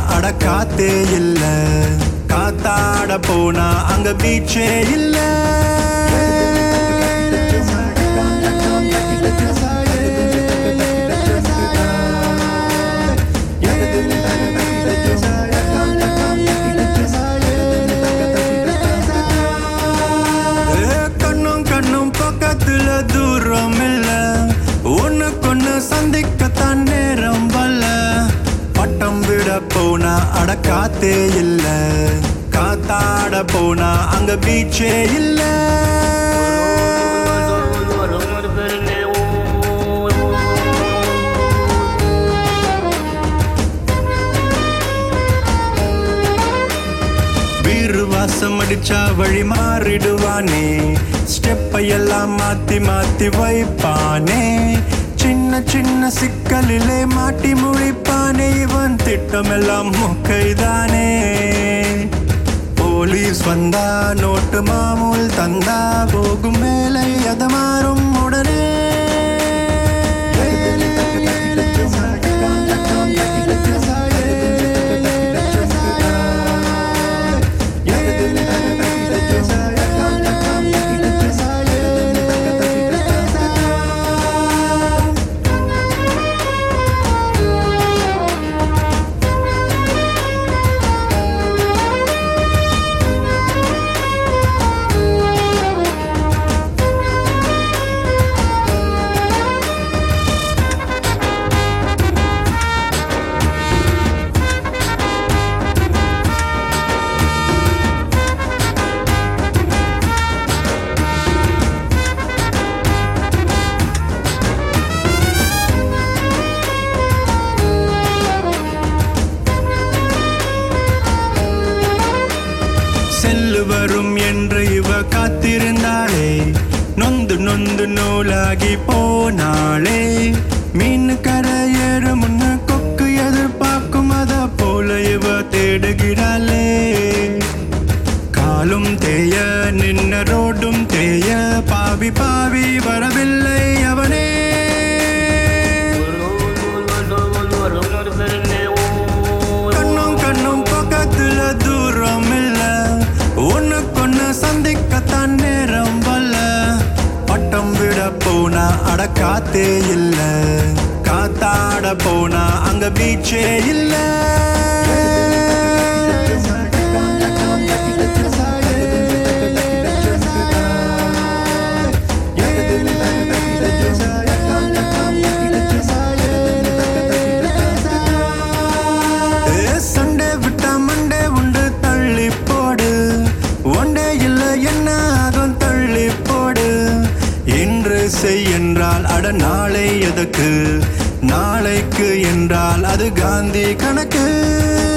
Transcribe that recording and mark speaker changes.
Speaker 1: அட காத்தே இல்ல காத்தாட போனா அங்க பீச்சே இல்ல ஏ, கண்ணும் கண்ணும் பக்கத்துல தூரம் இல்ல ஒண்ணுக்கொண்ணு சந்திக்கத்தான் நேரம் வல்ல பட்டம் விட போனா அட காத்தே இல்ல காத்தாட போனா அங்க பீச்சே இல்ல வீறு வாசம் அடிச்சா வழி மாறிடுவானே ஸ்டெப்பை எல்லாம் மாத்தி மாத்தி வைப்பானே சின்ன சின்ன சிக்கலிலே மாட்டி முழிப்பானே இவன் திட்டமெல்லாம் மொக்கைதானே போலீஸ் வந்தா நோட்டு மாமூல் தந்தா போகும் வேலை அது மாறும் உடனே செல்லு வரும் என்று இவ காத்திருந்தாளே நொந்து நொந்து நூலாகி போனாளே மீன் கரையேறு முன்னு கொக்கு எதிர்பார்க்கும் அத போல இவ தேடுகிறாளே காலும் தேய நின்ன ரோடும் தேய பாவி பாவி வரவில்லை அவனே கண்ணும் கண்ணும் பக்கத்துல தூரம் இல்ல ஒண்ணுக்கொண்ணு சந்திக்கத்தான் நேரம் வல்ல பட்டம் விட போனா அட காத்தே இல்ல காத்தாட போனா அங்க பீச்சே இல்ல ஏ, சண்டே விட்டா மண்டே உண்டு தள்ளி போடு ஒண்டே இல்ல என்ன ஆகும் தள்ளி போடு இன்று செய் என்றால் அட நாளை எதற்கு நாளைக்கு என்றால் அது காந்தி கணக்கு